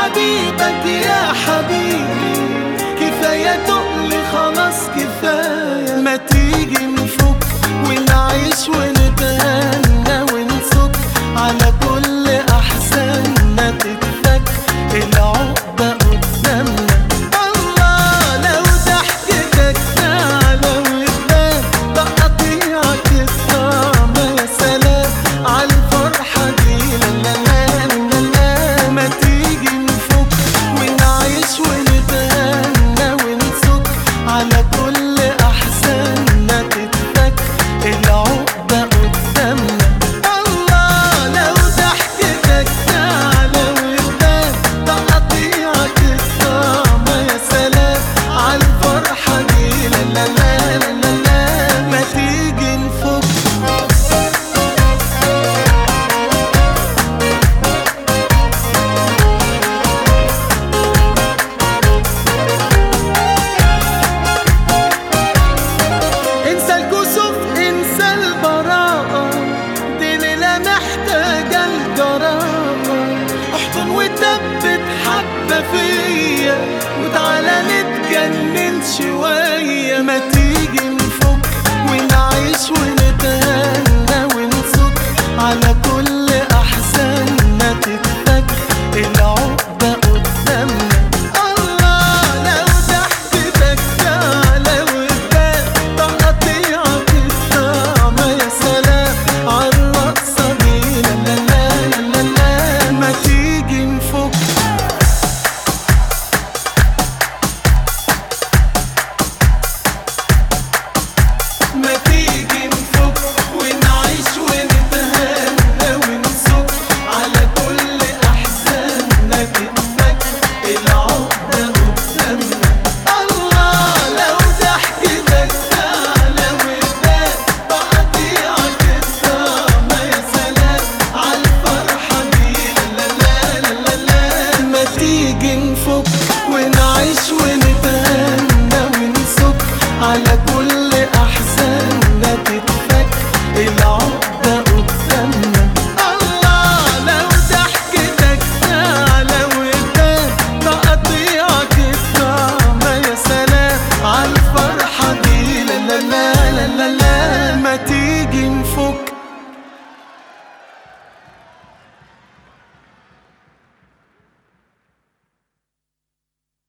حبيبك يا حبيبي كفاية تقلي خلاص كفاية ما تيجي نفك ونعيش ونتهنى ونسك على كل أحزاننا تتفك العقدة قدامنا الله لو ضحكتك تعلى وتبان تقطيعك الطعم يا سلام عالفرحة دي لا لا لا لا لا ما تيجي نفك ونعيش ونتهنى ونسك على كل أحزاننا تتفك العقدة قدامنا الله لو ضحكتك تعلى وتبان تقطيعك الطعم يا سلام عالفرحة دي لا لا لا لا لا لا ما تيجي نفك انسى الكسوف انسى البراءة دي ليلة محتاجة الجراءة احضن وثبت حبة فيا وتعالى نتجنن شوية ما تيجي نفك ونعيش ونعيش